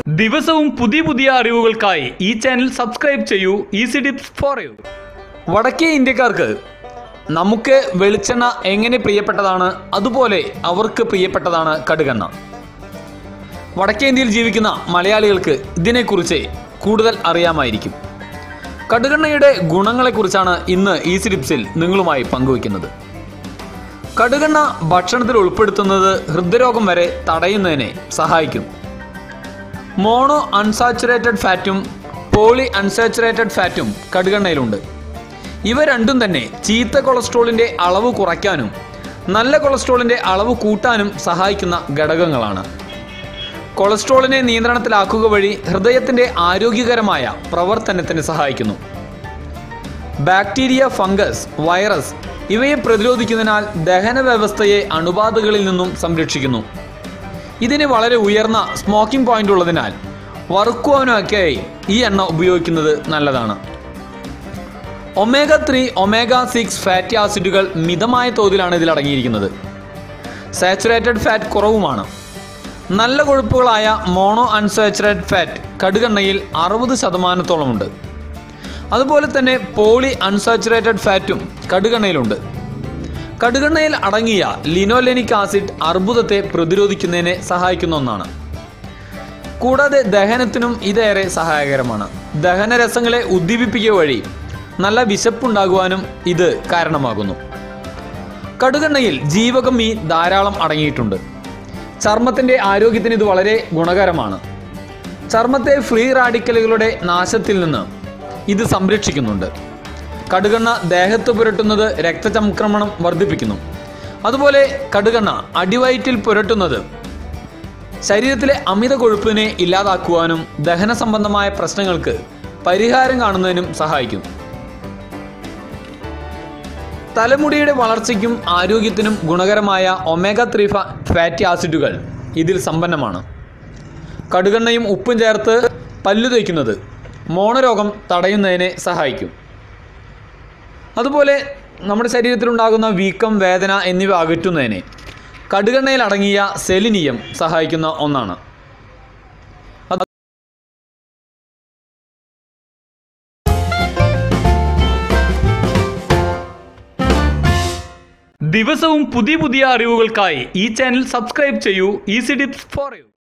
ദിവസവും പുതിയ പുതിയ അറിവുകൾക്കായി ഈ ചാനൽ സബ്സ്ക്രൈബ് ചെയ്യൂ ഈസി ടിപ്സ് ഫോർ യു വടക്കേ ഇന്ത്യക്കാർക്ക് നമുക്ക് വെളിച്ചെണ്ണ എങ്ങനെ പ്രിയപ്പെട്ടതാണ് അതുപോലെ അവർക്ക് പ്രിയപ്പെട്ടതാണ് കടുകെണ്ണ വടക്കേ ഇന്ത്യയിൽ ജീവിക്കുന്ന മലയാളികൾക്ക് ഇതിനെക്കുറിച്ച് കൂടുതൽ അറിയാമായിരിക്കും കടുകെണ്ണയുടെ ഗുണങ്ങളെക്കുറിച്ചാണ് ഇന്ന് ഈസി ടിപ്സിൽ നിങ്ങളുമായി പങ്കുവയ്ക്കുന്നത് കടുകെണ്ണ ഭക്ഷണത്തിൽ ഉൾപ്പെടുത്തുന്നത് ഹൃദ്രോഗം വരെ തടയുന്നതിനെ സഹായിക്കും മോണോ അൺസാച്ചുറേറ്റഡ് ഫാറ്റും പോളി അൺസാച്ചുറേറ്റഡ് ഫാറ്റും കടുകെണ്ണയിലുണ്ട് ഇവ രണ്ടും തന്നെ ചീത്ത കൊളസ്ട്രോളിൻ്റെ അളവ് കുറയ്ക്കാനും നല്ല കൊളസ്ട്രോളിൻ്റെ അളവ് കൂട്ടാനും സഹായിക്കുന്ന ഘടകങ്ങളാണ് കൊളസ്ട്രോളിനെ നിയന്ത്രണത്തിലാക്കുക വഴി ഹൃദയത്തിൻ്റെ ആരോഗ്യകരമായ പ്രവർത്തനത്തിന് സഹായിക്കുന്നു ബാക്ടീരിയ ഫംഗസ് വൈറസ് ഇവയെ പ്രതിരോധിക്കുന്നതിനാൽ ദഹന വ്യവസ്ഥയെ അണുബാധകളിൽ നിന്നും സംരക്ഷിക്കുന്നു ഇതിന് വളരെ ഉയർന്ന സ്മോക്കിംഗ് പോയിന്റ് ഉള്ളതിനാൽ വറുക്കുവാനൊക്കെയായി ഈ എണ്ണ ഉപയോഗിക്കുന്നത് നല്ലതാണ് omega three omega six fatty ആസിഡുകൾ മിതമായ തോതിലാണ് ഇതിൽ അടങ്ങിയിരിക്കുന്നത് സാച്ചുറേറ്റഡ് ഫാറ്റ് കുറവുമാണ് നല്ല കൊഴുപ്പുകളായ മോണോ അൺസാച്ചുറേറ്റഡ് ഫാറ്റ് കടുകെണ്ണയിൽ അറുപത് ശതമാനത്തോളമുണ്ട് അതുപോലെ തന്നെ പോളി അൺസാച്ചുറേറ്റഡ് ഫാറ്റും കടുകെണ്ണയിലുണ്ട് കടുകെണ്ണയിൽ അടങ്ങിയ ലിനോലെനിക് ആസിഡ് അർബുദത്തെ പ്രതിരോധിക്കുന്നതിനെ സഹായിക്കുന്ന ഒന്നാണ് കൂടാതെ ദഹനത്തിനും ഇതേറെ സഹായകരമാണ് ദഹനരസങ്ങളെ ഉദ്ദീപിപ്പിക്കുക വഴി നല്ല വിശപ്പുണ്ടാകുവാനും ഇത് കാരണമാകുന്നു കടുകെണ്ണയിൽ ജീവകം ഈ ധാരാളം അടങ്ങിയിട്ടുണ്ട് ചർമ്മത്തിൻ്റെ ആരോഗ്യത്തിന് ഇത് വളരെ ഗുണകരമാണ് ചർമ്മത്തെ ഫ്രീ റാഡിക്കലുകളുടെ നാശത്തിൽ നിന്ന് ഇത് സംരക്ഷിക്കുന്നുണ്ട് കടുകെണ്ണ ദേഹത്ത് പുരട്ടുന്നത് രക്തചംക്രമണം വർദ്ധിപ്പിക്കുന്നു അതുപോലെ കടുകെണ്ണ അടിവയറ്റിൽ പുരട്ടുന്നത് ശരീരത്തിലെ അമിത കൊഴുപ്പിനെ ഇല്ലാതാക്കുവാനും ദഹന സംബന്ധമായ പ്രശ്നങ്ങൾക്ക് പരിഹാരം കാണുന്നതിനും സഹായിക്കും തലമുടിയുടെ വളർച്ചയ്ക്കും ആരോഗ്യത്തിനും ഗുണകരമായ ഒമേഗ ത്രീ ഫാറ്റി ആസിഡുകൾ ഇതിൽ സമ്പന്നമാണ് കടുകെണ്ണയും ഉപ്പും ചേർത്ത് പല്ലു തേക്കുന്നത് മോണരോഗം തടയുന്നതിനെ സഹായിക്കും അതുപോലെ നമ്മുടെ ശരീരത്തിലുണ്ടാകുന്ന വീക്കം വേദന എന്നിവ അകറ്റുന്നതിനെ കടുകെണ്ണയിൽ അടങ്ങിയ സെലിനിയം സഹായിക്കുന്ന ഒന്നാണ് അത് ദിവസവും പുതിയ പുതിയ അറിവുകൾക്കായി ഈ ചാനൽ സബ്സ്ക്രൈബ് ചെയ്യൂ ഈസി ടിപ്സ് ഫോർ യു